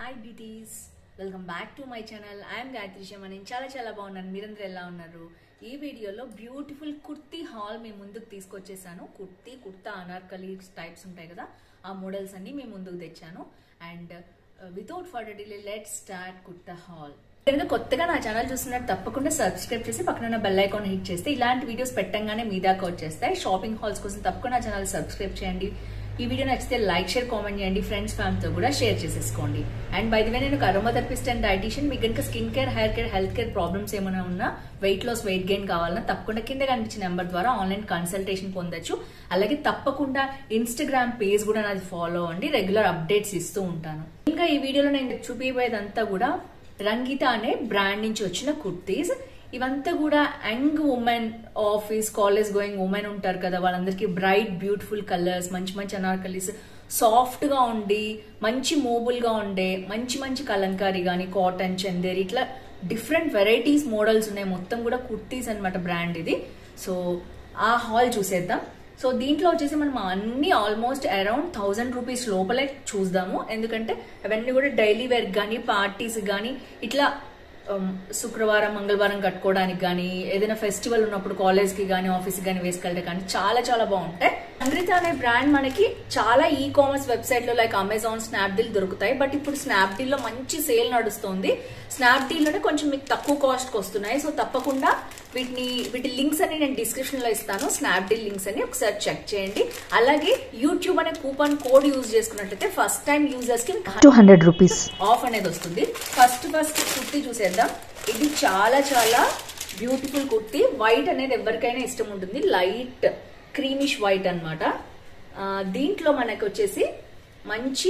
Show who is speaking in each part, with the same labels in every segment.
Speaker 1: Hi beauties welcome back to my channel I'm Gayathri Sharma నేను చాలా చాలా బాగున్నాను మీరందరూ ఎలా ఉన్నారు ఈ వీడియోలో బ్యూటిఫుల్ కుర్తీ హాల్ మీ ముందుకు తీసుకొచ్చేసాను కుర్తీ కుర్తా అనార్కలి టైప్స్ ఉంటాయి కదా ఆ మోడల్స్ అన్ని మీ ముందుకు తెచ్చాను and without further delay let start kurta haul కనుక కొత్తగా నా ఛానల్ చూస్తున్నట్టు తప్పకుండా సబ్స్క్రైబ్ చేసి పక్కన ఉన్న బెల్ ఐకాన్ హిట్ చేస్తే ఇలాంటి వీడియోస్ పెట్టంగానే మీ దాకా వచ్చేస్తాయి షాపింగ్ హాల్స్ కోసం తప్పకుండా నా ఛానల్ సబ్స్క్రైబ్ చేయండి ఈ వీడియో నచ్చితే లైక్ షేర్ కామెంట్ చేయండి ఫ్రెండ్స్ ఫ్యామిలీతో కూడా షేర్ చేసేసుకోండి అండ్ బై ది వే నేను అరోమా థెరపిస్ట్ అండ్ డైటీషియన్ మీకు కనుక skin care hair care health care problems ఏమైనా ఉన్నా వెయిట్ లాస్ వెయిట్ గెయిన్ కావాలన్నా తప్పకుండా కింద కనిపించిన నెంబర్ ద్వారా ఆన్లైన్ కన్సల్టేషన్ పొందొచ్చు అలాగే తప్పకుండా ఇన్స్టాగ్రామ్ పేజ్ కూడా నాది ఫాలో అవ్వండి రెగ్యులర్ అప్డేట్స్ ఇస్తూ ఉంటాను ఇంకా ఈ వీడియోలో నేను చూపించేదంతా కూడా రంగిత అనే బ్రాండ్ నుంచి వచ్చిన కుర్తీస్ ఇవంతా కూడా young women office college going women ఉంటారు కదా వాళ్ళందరికీ బ్రైట్ బ్యూటిఫుల్ కలర్స్ మంచి మంచి అనార్కలీస్ సాఫ్ట్ గా ఉండి మంచి మూబుల్ గా ఉండే మంచి మంచి కలంకారీ గానీ కాటన్ చందేరి ఇట్లా డిఫరెంట్ వెరైటీస్ మోడల్స్ ఉన్నాయి మొత్తం కూడా కుర్తీస్ అన్నమాట బ్రాండ్ ఇది సో ఆ హాల్ చూసేద్దాం సో దీంట్లో వచ్చేసి మనం అన్ని ఆల్మోస్ట్ అరౌండ్ థౌజండ్ రూపీస్ లోపలే చూద్దాము ఎందుకంటే అవన్నీ కూడా డైలీ వేర్ కానీ పార్టీస్ కానీ ఇట్లా um, శుక్రవారం మంగళవారం కట్టుకోవడానికి కానీ ఏదైనా ఫెస్టివల్ ఉన్నప్పుడు కాలేజ్కి కానీ ఆఫీస్కి కానీ వేసుకెళ్ళడానికి కానీ చాలా చాలా బాగుంటాయి అమృత అనే బ్రాండ్ మనకి చాలా ఈ కామర్స్ వెబ్సైట్ లో లైక్ అమెజాన్ స్నాప్డీల్ దొరుకుతాయి బట్ ఇప్పుడు స్నాప్డీల్ లో మంచి సేల్ నడుస్తుంది స్నాప్డీల్ లోనే కొంచెం మీకు తక్కువ కాస్ట్ కి వస్తున్నాయి సో తప్పకుండా వీటిని వీటి లింక్స్ అని నేను డిస్క్రిప్షన్ లో ఇస్తాను స్నాప్డీల్ లింక్స్ అని ఒకసారి చెక్ చేయండి అలాగే యూట్యూబ్ అనే కూపన్ కోడ్ యూజ్ చేసుకున్నట్లయితే ఫస్ట్ టైం యూజర్స్ కి
Speaker 2: టూ హండ్రెడ్ రూపీస్
Speaker 1: ఆఫ్ అనేది వస్తుంది ఫస్ట్ ఫస్ట్ కుర్తీ చూసేద్దాం ఇది చాలా చాలా బ్యూటిఫుల్ కుర్తీ వైట్ అనేది ఎవరికైనా ఇష్టం ఉంటుంది లైట్ క్రీమిష్ వైట్ అనమాట దీంట్లో మనకు వచ్చేసి మంచి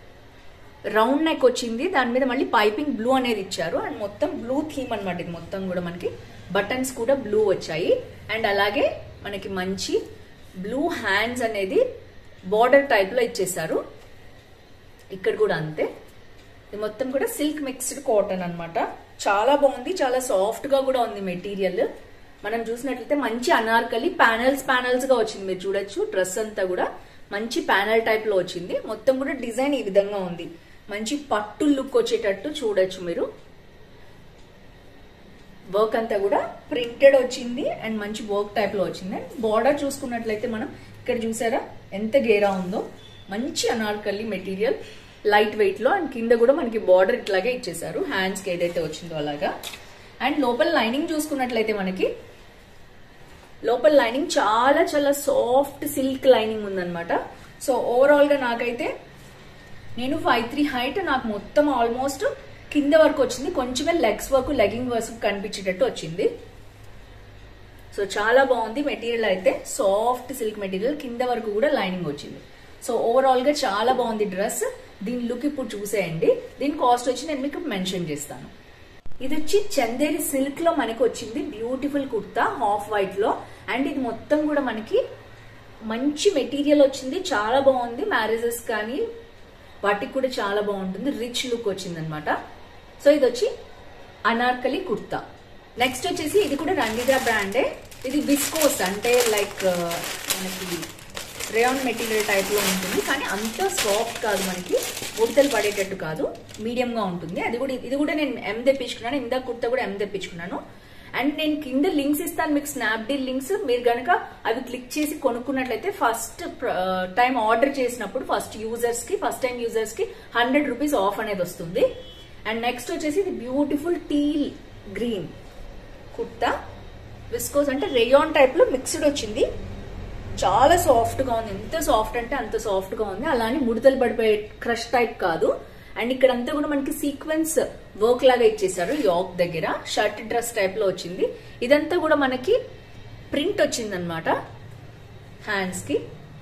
Speaker 1: రౌండ్ నెక్ వచ్చింది దాని మీద మళ్ళీ పైపింగ్ బ్లూ అనేది ఇచ్చారు అండ్ మొత్తం బ్లూ థీమ్ అనమాట ఇది మొత్తం కూడా మనకి బటన్స్ కూడా బ్లూ వచ్చాయి అండ్ అలాగే మనకి మంచి బ్లూ హ్యాండ్స్ అనేది బార్డర్ టైప్ లో ఇచ్చేసారు ఇక్కడ కూడా అంతే ఇది మొత్తం కూడా సిల్క్ మిక్స్డ్ కాటన్ అన్నమాట చాలా బాగుంది చాలా సాఫ్ట్ గా కూడా ఉంది మెటీరియల్ మనం చూసినట్లయితే మంచి అనార్కలి ప్యానల్స్ ప్యానల్స్ గా వచ్చింది మీరు చూడొచ్చు డ్రెస్ అంతా కూడా మంచి ప్యానల్ టైప్ లో వచ్చింది మొత్తం కూడా డిజైన్ ఈ విధంగా ఉంది మంచి పట్టు లుక్ వచ్చేటట్టు చూడొచ్చు మీరు వర్క్ అంతా కూడా ప్రింటెడ్ వచ్చింది అండ్ మంచి వర్క్ టైప్ లో వచ్చింది అండ్ బార్డర్ చూసుకున్నట్లయితే మనం ఇక్కడ చూసారా ఎంత గేరా ఉందో మంచి అనార్కలి మెటీరియల్ లైట్ వెయిట్ లో అండ్ కింద కూడా మనకి బార్డర్ ఇట్లాగే ఇచ్చేసారు హ్యాండ్స్ కి ఏదైతే వచ్చిందో అలాగా అండ్ లోపల లైనింగ్ చూసుకున్నట్లయితే మనకి లోపల లైనింగ్ చాలా చాలా సాఫ్ట్ సిల్క్ లైనింగ్ ఉందన్నమాట సో ఓవరాల్ గా నాకైతే నేను ఫైవ్ త్రీ హైట్ నాకు మొత్తం ఆల్మోస్ట్ కింద వరకు వచ్చింది కొంచెమే లెగ్స్ వరకు లెగింగ్ వరకు కనిపించేటట్టు వచ్చింది సో చాలా బాగుంది మెటీరియల్ అయితే సాఫ్ట్ సిల్క్ మెటీరియల్ కింద వరకు కూడా లైనింగ్ వచ్చింది సో ఓవరాల్ గా చాలా బాగుంది డ్రెస్ దీని లుక్ ఇప్పుడు చూసేయండి దీని కాస్ట్ వచ్చి నేను మీకు మెన్షన్ చేస్తాను ఇది వచ్చి చందేరి సిల్క్ లో మనకి వచ్చింది బ్యూటిఫుల్ కుర్తా హాఫ్ వైట్ లో అండ్ ఇది మొత్తం కూడా మనకి మంచి మెటీరియల్ వచ్చింది చాలా బాగుంది మ్యారేజెస్ కానీ వాటికి కూడా చాలా బాగుంటుంది రిచ్ లుక్ వచ్చింది అనమాట సో ఇది వచ్చి అనార్కలి కుర్తా నెక్స్ట్ వచ్చేసి ఇది కూడా రంగిద్రా బ్రాండే ఇది విస్కోస్ అంటే లైక్ మనకి రేయాన్ మెటీరియల్ టైప్ లో ఉంటుంది కానీ అంత సాఫ్ట్ కాదు మనకి ఉడతలు పడేటట్టు కాదు మీడియం గా ఉంటుంది అది కూడా ఇది కూడా నేను ఎం తెప్పించుకున్నాను ఇందా కుర్తా కూడా ఎం తెప్పించుకున్నాను అండ్ నేను కింద లింక్స్ ఇస్తాను మీకు స్నాప్డీల్ లింక్స్ మీరు గనక అవి క్లిక్ చేసి కొనుక్కున్నట్లయితే ఫస్ట్ టైం ఆర్డర్ చేసినప్పుడు ఫస్ట్ యూజర్స్ కి ఫస్ట్ టైం యూజర్స్ కి హండ్రెడ్ రూపీస్ ఆఫ్ అనేది వస్తుంది అండ్ నెక్స్ట్ వచ్చేసి ఇది beautiful teal green kurta viscose అంటే రేయాన్ టైప్ లో మిక్స్డ్ వచ్చింది చాలా సాఫ్ట్ గా ఉంది ఎంత సాఫ్ట్ అంటే అంత సాఫ్ట్ గా ఉంది అలానే ముడతలు పడిపోయే క్రష్ టైప్ కాదు అండ్ ఇక్కడ అంతా కూడా మనకి సీక్వెన్స్ వర్క్ లాగా ఇచ్చేసారు యాక్ దగ్గర షర్ట్ డ్రెస్ టైప్ లో వచ్చింది ఇదంతా కూడా మనకి ప్రింట్ వచ్చింది అనమాట హ్యాండ్స్ కి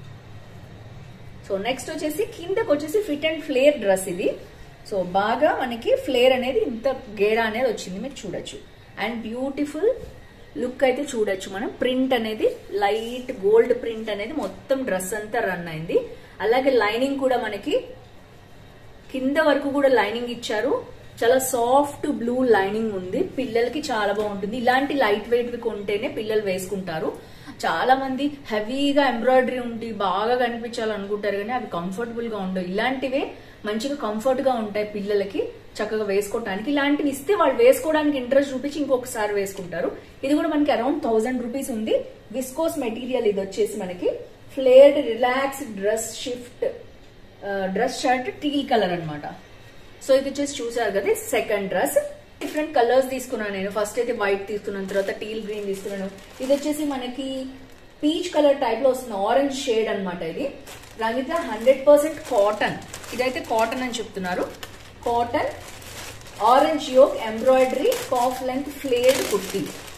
Speaker 1: సో నెక్స్ట్ వచ్చేసి కిందకి వచ్చేసి ఫిట్ అండ్ ఫ్లేర్ డ్రెస్ ఇది సో బాగా మనకి ఫ్లేర్ అనేది ఇంత గేరా అనేది వచ్చింది మీరు చూడొచ్చు అండ్ బ్యూటిఫుల్ లుక్ అయితే చూడొచ్చు మనం ప్రింట్ అనేది లైట్ గోల్డ్ ప్రింట్ అనేది మొత్తం డ్రెస్ అంతా రన్ అయింది అలాగే లైనింగ్ కూడా మనకి కింద వరకు కూడా లైనింగ్ ఇచ్చారు చాలా సాఫ్ట్ బ్లూ లైనింగ్ ఉంది పిల్లలకి చాలా బాగుంటుంది ఇలాంటి లైట్ వెయిట్ వి కొంటేనే పిల్లలు వేసుకుంటారు చాలా మంది హెవీగా ఎంబ్రాయిడరీ ఉండి బాగా కనిపించాలనుకుంటారు కానీ అవి కంఫర్టబుల్ గా ఉండవు ఇలాంటివే మంచిగా కంఫర్ట్ గా ఉంటాయి పిల్లలకి చక్కగా వేసుకోవడానికి ఇలాంటివి ఇస్తే వాళ్ళు వేసుకోవడానికి ఇంట్రెస్ట్ చూపించి ఇంకొకసారి వేసుకుంటారు ఇది కూడా మనకి అరౌండ్ థౌసండ్ రూపీస్ ఉంది విస్కోస్ మెటీరియల్ ఇది వచ్చేసి మనకి flared relax dress shift dress shirt teal colour అన్నమాట సో ఇది వచ్చేసి చూసారు కదా సెకండ్ డ్రెస్ డిఫరెంట్ కలర్స్ తీసుకున్నాను నేను ఫస్ట్ అయితే వైట్ తీసుకున్నాను తర్వాత టీల్ గ్రీన్ తీసుకున్నాను ఇది వచ్చేసి మనకి పీచ్ కలర్ టైప్ లో వస్తుంది ఆరెంజ్ షేడ్ అన్నమాట ఇది దాని మీద హండ్రెడ్ పర్సెంట్ కాటన్ ఇదైతే కాటన్ అని చెప్తున్నారు cotton orange yoke embroidery calf length flared kurti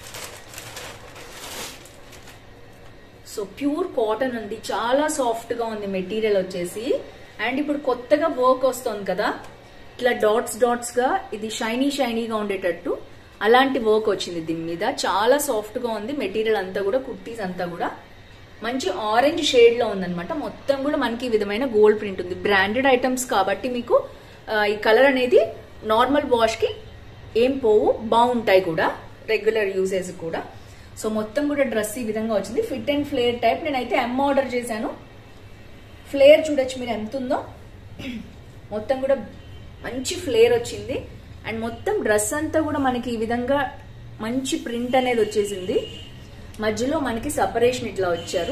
Speaker 1: so pure cotton ఉంది చాలా సాఫ్ట్ గా ఉంది మెటీరియల్ వచ్చేసి అండ్ ఇప్పుడు కొత్తగా వర్క్ వస్తుంది కదా ఇట్లా డాట్స్ డాట్స్ గా ఇది షైనీ షైనీగా ఉండేటట్టు అలాంటి వర్క్ వచ్చింది దీని మీద చాలా సాఫ్ట్ గా ఉంది మెటీరియల్ అంతా కూడా కుర్తీస్ అంతా కూడా మంచి ఆరెంజ్ షేడ్ లో ఉందన్నమాట మొత్తం కూడా మనకి ఈ విధమైన గోల్డ్ ప్రింట్ ఉంది బ్రాండెడ్ ఐటమ్స్ కాబట్టి మీకు ఆ, ఈ కలర్ అనేది నార్మల్ వాష్ కి ఏం పోవు బాగుంటాయి కూడా రెగ్యులర్ యూసేజ్ కూడా సో మొత్తం కూడా డ్రెస్ ఈ విధంగా వచ్చింది ఫిట్ అండ్ ఫ్లేర్ టైప్ నేనైతే ఎమ్ ఆర్డర్ చేశాను ఫ్లేర్ చూడొచ్చు మీరు ఎంత ఉందో మొత్తం కూడా మంచి ఫ్లేర్ వచ్చింది అండ్ మొత్తం డ్రెస్ అంతా కూడా మనకి ఈ విధంగా మంచి ప్రింట్ అనేది వచ్చేసింది మధ్యలో మనకి సపరేషన్ ఇట్లా వచ్చారు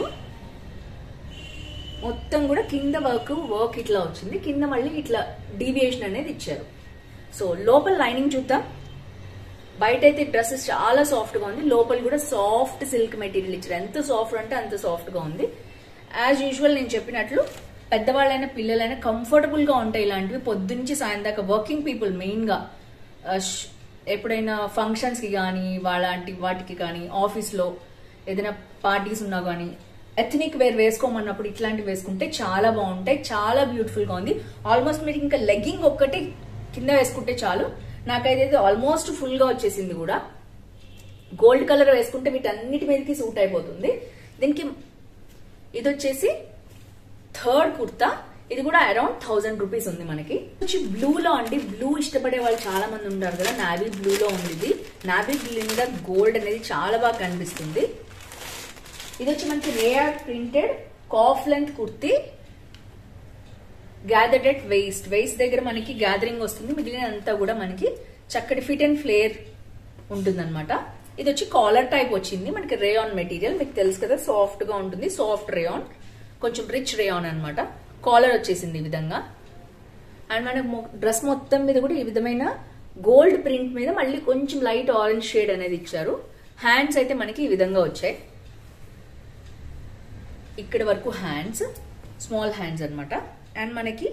Speaker 1: మొత్తం కూడా కింద వర్క్ వర్క్ ఇట్లా వచ్చింది కింద మళ్ళీ ఇట్లా డీవియేషన్ అనేది ఇచ్చారు సో లోపల లైనింగ్ చూద్దాం బయట అయితే డ్రెస్సెస్ చాలా సాఫ్ట్ గా ఉంది లోపల కూడా సాఫ్ట్ సిల్క్ మెటీరియల్ ఇచ్చారు ఎంత సాఫ్ట్ అంటే అంత సాఫ్ట్ గా ఉంది యాజ్ యూజువల్ నేను చెప్పినట్లు పెద్దవాళ్ళైనా పిల్లలైనా కంఫర్టబుల్ గా ఉంటాయి ఇలాంటివి పొద్దున్నుంచి సాయం దాకా వర్కింగ్ పీపుల్ మెయిన్ గా ఆ, ష్- ఎప్పుడైనా ఫంక్షన్స్ కి కానీ వాళ్ళంటి వాటికి కానీ ఆఫీస్ లో ఏదైనా పార్టీస్ ఉన్నా కానీ ఎథనిక్ వేర్ వేసుకోమన్నప్పుడు ఇట్లాంటివి వేసుకుంటే చాలా బాగుంటాయి చాలా బ్యూటిఫుల్ గా ఉంది ఆల్మోస్ట్ మీరు ఇంకా లెగ్గింగ్ ఒక్కటి కింద వేసుకుంటే చాలు నాకైతే ఆల్మోస్ట్ ఫుల్ గా వచ్చేసింది కూడా గోల్డ్ కలర్ వేసుకుంటే వీటన్నిటి మీదకి సూట్ అయిపోతుంది దీనికి ఇది వచ్చేసి థర్డ్ కుర్తా ఇది కూడా అరౌండ్ థౌసండ్ రూపీస్ ఉంది మనకి వచ్చి బ్లూ లో అండి బ్లూ ఇష్టపడే వాళ్ళు చాలా మంది ఉంటారు కదా నావీ బ్లూ లో ఉంది ఇది నావీ బ్లూ మీద గోల్డ్ అనేది చాలా బాగా కనిపిస్తుంది ఇది వచ్చి మనకి rayon printed calf length kurti gathered at waist waist దగ్గర మనకి గ్యాదరింగ్ వస్తుంది మిగిలినంతా కూడా మనకి చక్కటి ఫిట్ అండ్ ఫ్లేర్ ఉంటుందన్నమాట ఇది వచ్చి కాలర్ టైప్ వచ్చింది మనకి రేయాన్ మెటీరియల్ మీకు తెలుసు కదా సాఫ్ట్ గా ఉంటుంది సాఫ్ట్ రేయాన్ కొంచెం రిచ్ రేయాన్ అన్నమాట కాలర్ వచ్చేసింది ఈ విధంగా అండ్ మనకు డ్రెస్ మొత్తం మీద కూడా ఈ విధమైన గోల్డ్ ప్రింట్ మీద మళ్ళీ కొంచెం లైట్ ఆరెంజ్ షేడ్ అనేది ఇచ్చారు హ్యాండ్స్ అయితే మనకి ఈ విధంగా వచ్చాయి ఇక్కడ వరకు హ్యాండ్స్ స్మాల్ హ్యాండ్స్ అన్నమాట అండ్ మనకి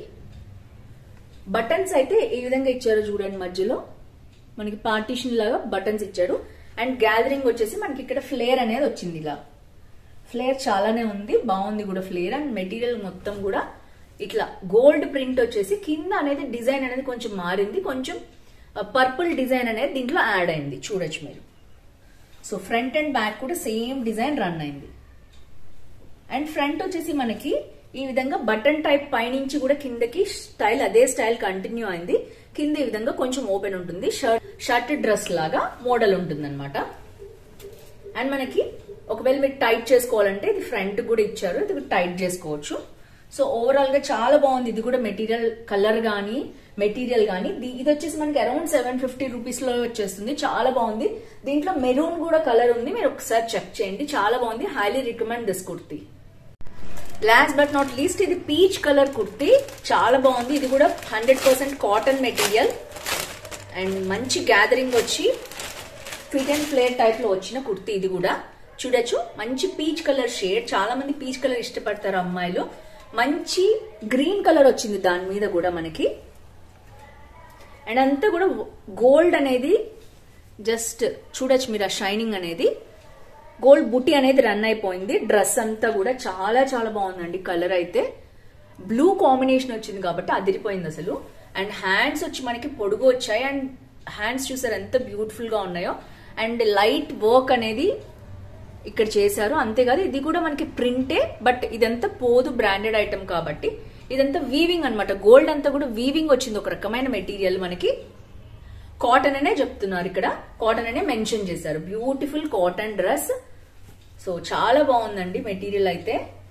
Speaker 1: బటన్స్ అయితే ఈ విధంగా ఇచ్చారు చూడండి మధ్యలో మనకి పార్టీషన్ లాగా బటన్స్ ఇచ్చాడు అండ్ గ్యాదరింగ్ వచ్చేసి మనకి ఇక్కడ ఫ్లేర్ అనేది వచ్చింది ఇలా ఫ్లేర్ చాలానే ఉంది బాగుంది కూడా ఫ్లేర్ అండ్ మెటీరియల్ మొత్తం కూడా ఇట్లా గోల్డ్ ప్రింట్ వచ్చేసి కింద అనేది డిజైన్ అనేది కొంచెం మారింది కొంచెం పర్పుల్ డిజైన్ అనేది దీంట్లో యాడ్ అయింది చూడొచ్చు మీరు సో ఫ్రంట్ అండ్ బ్యాక్ కూడా సేమ్ డిజైన్ రన్ అయింది అండ్ ఫ్రంట్ వచ్చేసి మనకి ఈ విధంగా బటన్ టైప్ పైనుంచి కూడా కిందకి స్టైల్ అదే స్టైల్ కంటిన్యూ అయింది కింద ఈ విధంగా కొంచెం ఓపెన్ ఉంటుంది షర్ట్ షర్ట్ డ్రెస్ లాగా మోడల్ ఉంటుంది అనమాట అండ్ మనకి ఒకవేళ మీరు టైట్ చేసుకోవాలంటే ఇది ఫ్రంట్ కూడా ఇచ్చారు ఇది టైట్ చేసుకోవచ్చు సో ఓవరాల్ గా చాలా బాగుంది ఇది కూడా మెటీరియల్ కలర్ గానీ మెటీరియల్ గానీ ది- ఇది వచ్చేసి మనకి అరౌండ్ సెవెన్ ఫిఫ్టీ రూపీస్ లో వచ్చేస్తుంది చాలా బాగుంది దీంట్లో మెరూన్ కూడా కలర్ ఉంది మీరు ఒకసారి చెక్ చేయండి చాలా బాగుంది highly recommend this kurti last but not least ఇది పీచ్ కలర్ కుర్తీ చాలా బాగుంది ఇది కూడా hundred percent cotton material and మంచి గ్యాదరింగ్ వచ్చి ఫిట్ అండ్ ఫ్లేర్ టైప్ లో వచ్చిన కుర్తీ ఇది కూడా చూడొచ్చు మంచి పీచ్ కలర్ షేడ్ చాలా మంది పీచ్ కలర్ ఇష్టపడతారు అమ్మాయిలు మంచి గ్రీన్ కలర్ వచ్చింది దాని మీద కూడా మనకి అండ్ అంతా కూడా గోల్డ్ అనేది జస్ట్ చూడొచ్చు మీరు ఆ షైనింగ్ అనేది గోల్డ్ బుట్టి అనేది రన్ అయిపోయింది డ్రెస్ అంతా కూడా చాలా చాలా బాగుందండి కలర్ అయితే బ్లూ కాంబినేషన్ వచ్చింది కాబట్టి అదిరిపోయింది అసలు అండ్ హ్యాండ్స్ వచ్చి మనకి పొడుగు వచ్చాయి అండ్ హ్యాండ్స్ చూసారు ఎంత బ్యూటిఫుల్ గా ఉన్నాయో అండ్ లైట్ వర్క్ అనేది ఇక్కడ చేశారు అంతేకాదు ఇది కూడా మనకి ప్రింటే బట్ ఇదంతా పోదు బ్రాండెడ్ ఐటమ్ కాబట్టి ఇదంతా వీవింగ్ అన్నమాట గోల్డ్ అంతా కూడా వీవింగ్ వచ్చింది ఒక రకమైన మెటీరియల్ మనకి కాటన్ అనే చెప్తున్నారు ఇక్కడ కాటన్ అనే మెన్షన్ చేశారు బ్యూటిఫుల్ కాటన్ డ్రెస్ సో చాలా బాగుందండి మెటీరియల్ అయితే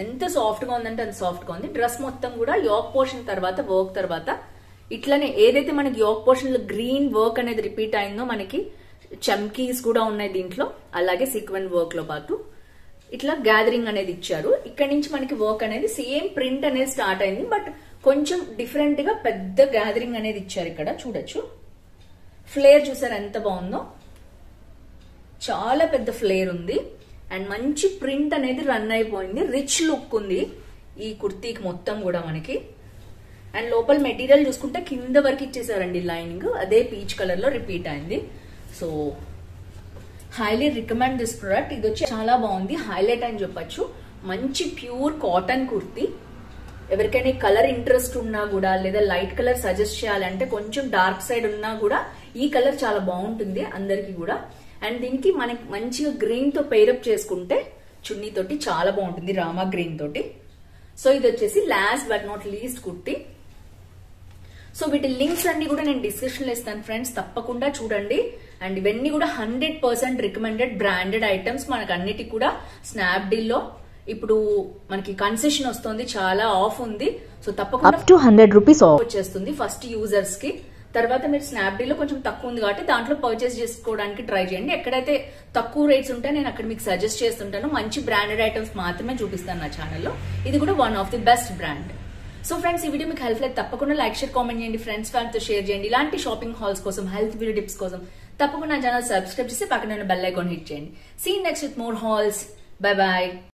Speaker 1: ఎంత సాఫ్ట్ గా ఉందంటే అంత సాఫ్ట్ గా ఉంది డ్రెస్ మొత్తం కూడా యోక్ పోర్షన్ తర్వాత వర్క్ తర్వాత ఇట్లానే ఏదైతే మనకి యోక్ పోర్షన్ లో గ్రీన్ వర్క్ అనేది రిపీట్ అయిందో మనకి చమ్కీస్ కూడా ఉన్నాయి దీంట్లో అలాగే సీక్వెన్ వర్క్ లో పాటు ఇట్లా గ్యాదరింగ్ అనేది ఇచ్చారు ఇక్కడ నుంచి మనకి వర్క్ అనేది సేమ్ ప్రింట్ అనేది స్టార్ట్ అయింది బట్ కొంచెం డిఫరెంట్ గా పెద్ద గ్యాదరింగ్ అనేది ఇచ్చారు ఇక్కడ చూడొచ్చు ఫ్లేర్ చూసారు ఎంత బాగుందో చాలా పెద్ద ఫ్లేర్ ఉంది అండ్ మంచి ప్రింట్ అనేది రన్ అయిపోయింది రిచ్ లుక్ ఉంది ఈ కుర్తీకి మొత్తం కూడా మనకి అండ్ లోపల మెటీరియల్ చూసుకుంటే కింద వరకు ఇచ్చేసారండి లైనింగ్ అదే పీచ్ కలర్ లో రిపీట్ అయింది so highly recommend this product ఇది వచ్చి చాలా బాగుంది హైలైట్ అని చెప్పొచ్చు మంచి ప్యూర్ కాటన్ కుర్తీ ఎవరికైనా కలర్ ఇంట్రెస్ట్ ఉన్నా కూడా లేదా లైట్ కలర్ సజెస్ట్ చేయాలంటే కొంచెం డార్క్ సైడ్ ఉన్నా కూడా ఈ కలర్ చాలా బాగుంటుంది అందరికి కూడా అండ్ దీనికి మనకి మంచిగా గ్రీన్ తో పేరప్ చేసుకుంటే చున్నీ తోటి చాలా బాగుంటుంది రామా గ్రీన్ తోటి సో ఇది వచ్చేసి last but not least kurti so వీటి లింక్స్ అన్ని కూడా నేను డిస్క్రిప్షన్ లో ఇస్తాను ఫ్రెండ్స్ తప్పకుండా చూడండి అండ్ ఇవన్నీ కూడా hundred percent recommended branded items మనకు అన్నిటికి కూడా స్నాప్డీల్ లో ఇప్పుడు మనకి కన్సెషన్ వస్తుంది చాలా ఆఫ్ ఉంది సో తప్పకుండా
Speaker 2: up to 100 rupees off.
Speaker 1: వచ్చేస్తుంది ఫస్ట్ యూజర్స్ కి తర్వాత మీరు స్నాప్డీల్ లో కొంచెం తక్కువ ఉంది కాబట్టి దాంట్లో పర్చేస్ చేసుకోవడానికి ట్రై చేయండి ఎక్కడైతే తక్కువ రేట్స్ ఉంటే నేను అక్కడ మీకు సజెస్ట్ చేస్తుంటాను మంచి బ్రాండెడ్ ఐటమ్స్ మాత్రమే చూపిస్తాను నా ఛానల్లో ఇది కూడా one of the best brand so friends ఈ వీడియో మీకు హెల్ప్ లేదు తప్పకుండా లైక్ షేర్ కామెంట్ చేయండి ఫ్రెండ్స్ ఫ్యామిలీతో షేర్ చేయండి ఇలాంటి షాపింగ్ హాల్స్ కోసం హెల్త్ వీడియో టిప్స్ కోసం తప్పకుండా నా ఛానల్ సబ్స్క్రైబ్ చేసి పక్కన బెల్ ఐకాన్ హిట్ చేయండి see next with more hauls bye bye